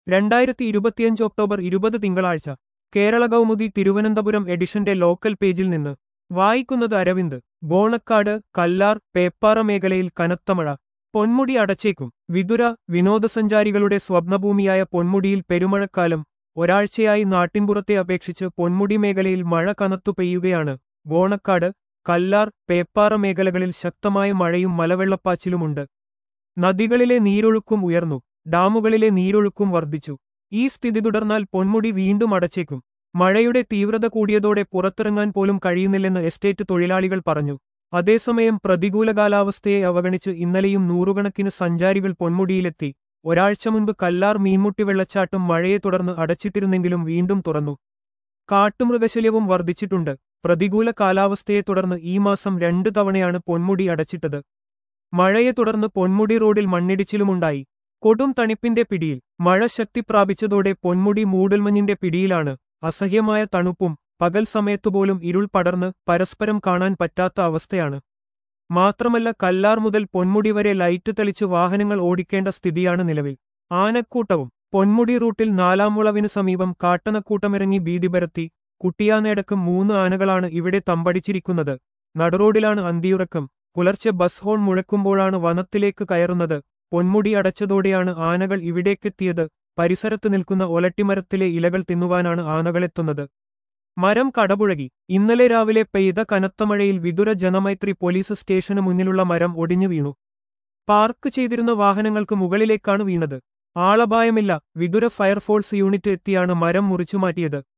രണ്ടായിരത്തി ഇരുപത്തിയഞ്ച് ഒക്ടോബർ ഇരുപത് തിങ്കളാഴ്ച കേരള കൗമുദി തിരുവനന്തപുരം എഡിഷന്റെ ലോക്കൽ പേജിൽ നിന്ന് വായിക്കുന്നത് അരവിന്ദ് ബോണക്കാട് കല്ലാർ പേപ്പാറ മേഖലയിൽ കനത്ത മഴ പൊന്മുടി അടച്ചേക്കും വിതുര വിനോദസഞ്ചാരികളുടെ സ്വപ്നഭൂമിയായ പൊന്മുടിയിൽ പെരുമഴക്കാലം ഒരാഴ്ചയായി നാട്ടിൻപുറത്തെ അപേക്ഷിച്ച് പൊന്മുടി മേഖലയിൽ മഴ കനത്തു പെയ്യുകയാണ് ബോണക്കാട് കല്ലാർ പേപ്പാറ മേഖലകളിൽ ശക്തമായ മഴയും മലവെള്ളപ്പാച്ചിലുമുണ്ട് നദികളിലെ നീരൊഴുക്കും ഉയർന്നു ഡാമുകളിലെ നീരൊഴുക്കും വർദ്ധിച്ചു ഈ സ്ഥിതി തുടർന്നാൽ പൊന്മുടി വീണ്ടും അടച്ചേക്കും മഴയുടെ തീവ്രത കൂടിയതോടെ പുറത്തിറങ്ങാൻ പോലും കഴിയുന്നില്ലെന്ന് എസ്റ്റേറ്റ് തൊഴിലാളികൾ പറഞ്ഞു അതേസമയം പ്രതികൂല കാലാവസ്ഥയെ അവഗണിച്ച് ഇന്നലെയും നൂറുകണക്കിന് സഞ്ചാരികൾ പൊന്മുടിയിലെത്തി ഒരാഴ്ച മുൻപ് കല്ലാർ മീൻമുട്ടി വെള്ളച്ചാട്ടം മഴയെ തുടർന്ന് അടച്ചിട്ടിരുന്നെങ്കിലും വീണ്ടും തുറന്നു കാട്ടുമൃഗശല്യവും വർദ്ധിച്ചിട്ടുണ്ട് പ്രതികൂല കാലാവസ്ഥയെ തുടർന്ന് ഈ മാസം രണ്ടു തവണയാണ് പൊന്മുടി അടച്ചിട്ടത് മഴയെ തുടർന്ന് പൊന്മുടി റോഡിൽ മണ്ണിടിച്ചിലുമുണ്ടായി കൊടും തണുപ്പിന്റെ പിടിയിൽ മഴ ശക്തി പ്രാപിച്ചതോടെ പൊന്മുടി മൂടൽമഞ്ഞിന്റെ പിടിയിലാണ് അസഹ്യമായ തണുപ്പും പകൽ സമയത്തുപോലും ഇരുൾ പടർന്ന് പരസ്പരം കാണാൻ പറ്റാത്ത അവസ്ഥയാണ് മാത്രമല്ല കല്ലാർ മുതൽ പൊന്മുടി വരെ ലൈറ്റ് തെളിച്ച് വാഹനങ്ങൾ ഓടിക്കേണ്ട സ്ഥിതിയാണ് നിലവിൽ ആനക്കൂട്ടവും പൊന്മുടി റൂട്ടിൽ നാലാം വളവിനു സമീപം കാട്ടനക്കൂട്ടമിറങ്ങി ഭീതി പരത്തി കുട്ടിയാനയടക്കം മൂന്ന് ആനകളാണ് ഇവിടെ തമ്പടിച്ചിരിക്കുന്നത് നടുറോഡിലാണ് അന്തിയുറക്കം പുലർച്ചെ ബസ് ഹോൺ മുഴക്കുമ്പോഴാണ് വനത്തിലേക്ക് കയറുന്നത് പൊന്മുടി അടച്ചതോടെയാണ് ആനകൾ ഇവിടേക്കെത്തിയത് പരിസരത്ത് നിൽക്കുന്ന ഒലട്ടിമരത്തിലെ ഇലകൾ തിന്നുവാനാണ് ആനകളെത്തുന്നത് മരം കടപുഴകി ഇന്നലെ രാവിലെ പെയ്ത കനത്ത മഴയിൽ വിതുര ജനമൈത്രി പോലീസ് സ്റ്റേഷന് മുന്നിലുള്ള മരം ഒടിഞ്ഞു വീണു പാർക്ക് ചെയ്തിരുന്ന വാഹനങ്ങൾക്ക് മുകളിലേക്കാണ് വീണത് ആളപായമില്ല വിതുര ഫയർഫോഴ്സ് യൂണിറ്റ് എത്തിയാണ് മരം മുറിച്ചുമാറ്റിയത്